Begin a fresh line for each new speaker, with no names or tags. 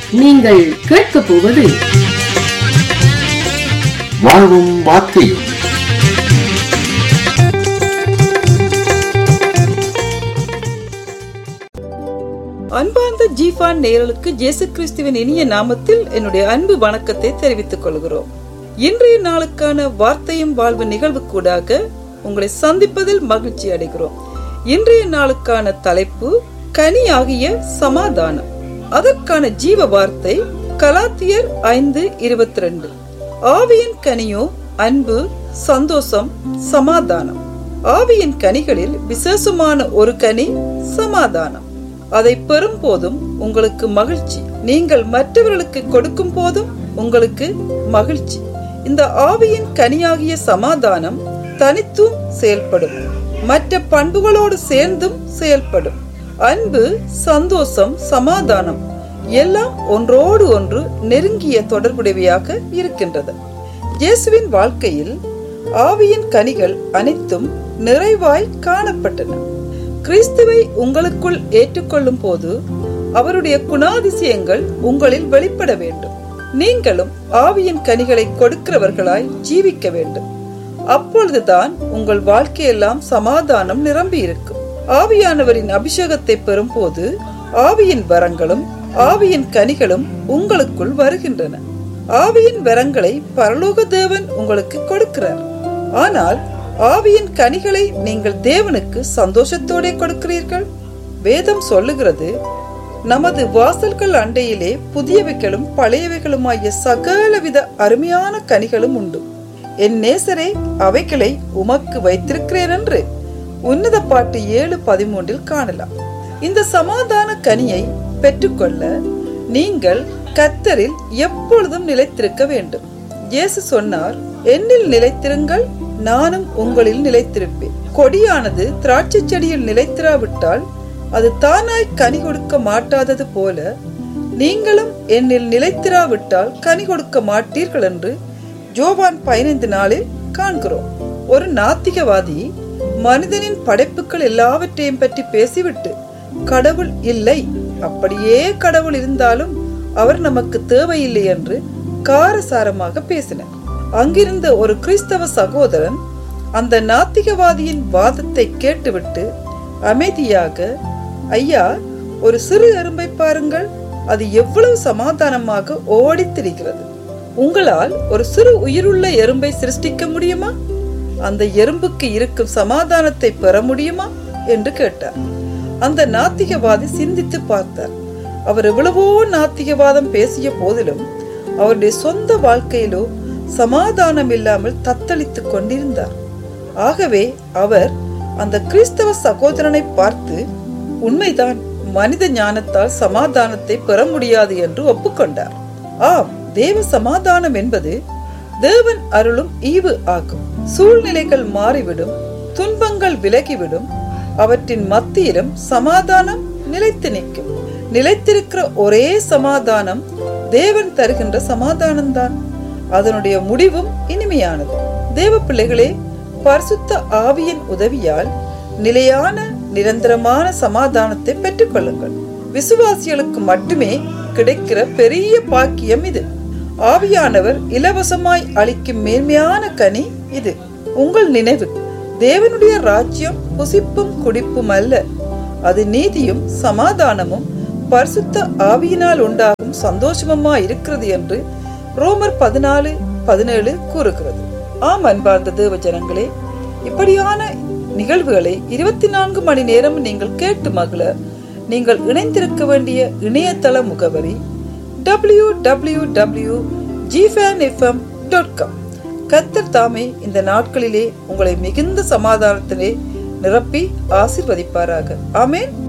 நீங்கள் கேட்கப் போவது
வாழ்வும் வார்த்தையும்
அன்பார்ந்த ஜீஃபான் நேயர்களுக்கு இயேசு கிறிஸ்துவின் இனிய நாமத்தில் என்னுடைய அன்பு வணக்கத்தை தெரிவித்துக் கொள்கிறோம் இன்றைய நாளுக்கான வார்த்தையும் வாழ்வு நிகழ்வு கூடாக உங்களை சந்திப்பதில் மகிழ்ச்சி அடைகிறோம் இன்றைய நாளுக்கான தலைப்பு கனியாகிய சமாதானம் அதற்கான ஜீவ வார்த்தை கலாத்தியர் ஐந்து இருபத்தி ரெண்டு ஆவியின் கனியோ அன்பு சந்தோஷம் சமாதானம் ஆவியின் கனிகளில் விசேஷமான ஒரு கனி சமாதானம் அதை பெறும் போதும் உங்களுக்கு மகிழ்ச்சி நீங்கள் மற்றவர்களுக்கு கொடுக்கும் போதும் உங்களுக்கு மகிழ்ச்சி இந்த ஆவியின் கனியாகிய சமாதானம் தனித்தும் செயல்படும் மற்ற பண்புகளோடு சேர்ந்தும் செயல்படும் அன்பு சந்தோஷம் சமாதானம் எல்லாம் ஒன்றோடு ஒன்று நெருங்கிய தொடர்புடையவையாக இருக்கின்றது இயேசுவின் வாழ்க்கையில் ஆவியின் கனிகள் அனைத்தும் நிறைவாய் காணப்பட்டன கிறிஸ்துவை உங்களுக்குள் ஏற்றுக்கொள்ளும் போது அவருடைய குணாதிசயங்கள் உங்களில் வெளிப்பட வேண்டும் நீங்களும் ஆவியின் கனிகளை கொடுக்கிறவர்களாய் ஜீவிக்க வேண்டும் அப்பொழுதுதான் உங்கள் வாழ்க்கையெல்லாம் சமாதானம் நிரம்பி இருக்கும் ஆவியானவரின் அபிஷேகத்தை பெறும்போது ஆவியின் வரங்களும் ஆவியின் கனிகளும் உங்களுக்குள் வருகின்றன ஆவியின் வரங்களை பரலோக தேவன் உங்களுக்கு கொடுக்கிறார் ஆனால் ஆவியின் கனிகளை நீங்கள் தேவனுக்கு சந்தோஷத்தோட கொடுக்கிறீர்கள் வேதம் சொல்லுகிறது நமது வாசல்கள் அண்டையிலே புதியவைகளும் பழையவைகளுமாகிய சகலவித அருமையான கனிகளும் உண்டு என் நேசரே அவைகளை உமக்கு வைத்திருக்கிறேன் என்று உன்னத பாட்டு ஏழு பதிமூன்றில் காணலாம் இந்த சமாதான கனியை பெற்றுக்கொள்ள நீங்கள் கத்தரில் எப்பொழுதும் நிலைத்திருக்க வேண்டும் இயேசு சொன்னார் என்னில் நிலைத்திருங்கள் நானும் உங்களில் நிலைத்திருப்பேன் கொடியானது திராட்சை செடியில் நிலைத்திராவிட்டால் அது தானாய் கனி கொடுக்க மாட்டாதது போல நீங்களும் என்னில் நிலைத்திராவிட்டால் கனி கொடுக்க மாட்டீர்கள் என்று ஜோவான் பதினைந்து நாளில் காண்கிறோம் ஒரு நாத்திகவாதி மனிதனின் படைப்புகள் எல்லாவற்றையும் பற்றி பேசிவிட்டு கடவுள் இல்லை அப்படியே கடவுள் இருந்தாலும் அவர் நமக்கு தேவையில்லை என்று காரசாரமாக பேசினார் அங்கிருந்த ஒரு கிறிஸ்தவ சகோதரன் அந்த நாத்திகவாதியின் வாதத்தை கேட்டுவிட்டு அமைதியாக ஐயா ஒரு சிறு எறும்பை பாருங்கள் அது எவ்வளவு சமாதானமாக ஓடித் திரிகிறது உங்களால் ஒரு சிறு உயிருள்ள எறும்பை சிருஷ்டிக்க முடியுமா அந்த எறும்புக்கு இருக்கும் சமாதானத்தை பெற முடியுமா என்று கேட்டார் அந்த நாத்திகவாதி சிந்தித்து பார்த்தார் அவர் எவ்வளவோ நாத்திகவாதம் பேசிய போதிலும் அவருடைய சொந்த வாழ்க்கையிலோ சமாதானம் இல்லாமல் தத்தளித்துக் கொண்டிருந்தார் ஆகவே அவர் அந்த கிறிஸ்தவ சகோதரனை பார்த்து உண்மைதான் மனித ஞானத்தால் சமாதானத்தை பெற முடியாது என்று ஒப்புக்கொண்டார் ஆம் தேவ சமாதானம் என்பது தேவன் அருளும் ஈவு ஆகும் சூழ்நிலைகள் மாறிவிடும் துன்பங்கள் விலகிவிடும் அவற்றின் மத்தியிலும் சமாதானம் நிலைத்து நிற்கும் நிலைத்திருக்கிற ஒரே சமாதானம் தேவன் தருகின்ற சமாதானம்தான் அதனுடைய முடிவும் இனிமையானது தேவ பிள்ளைகளே பரிசுத்த ஆவியின் உதவியால் நிலையான நிரந்தரமான சமாதானத்தை பெற்றுக்கொள்ளுங்கள் விசுவாசிகளுக்கு மட்டுமே கிடைக்கிற பெரிய பாக்கியம் இது ஆவியானவர் இலவசமாய் அளிக்கும் மேன்மையான கனி இது உங்கள் நினைவு தேவனுடைய ராஜ்யம் புசிப்பும் குடிப்பும் அல்ல அது நீதியும் சமாதானமும் பரிசுத்த ஆவியினால் உண்டாகும் சந்தோஷமுமா இருக்கிறது என்று ரோமர் பதினாலு பதினேழு கூறுகிறது ஆம் அன்பார்ந்த தேவ ஜனங்களே இப்படியான நிகழ்வுகளை இருபத்தி நான்கு மணி நேரம் நீங்கள் கேட்டு மகிழ நீங்கள் இணைந்திருக்க வேண்டிய இணையதள முகவரி டபிள்யூ டபிள்யூ டபிள்யூ ஜிஃபேன் எஃப்எம் டாட் காம் கத்தர் தாமே இந்த நாட்களிலே உங்களை மிகுந்த சமாதானத்திலே நிரப்பி ஆசிர்வதிப்பாராக ஆமேன்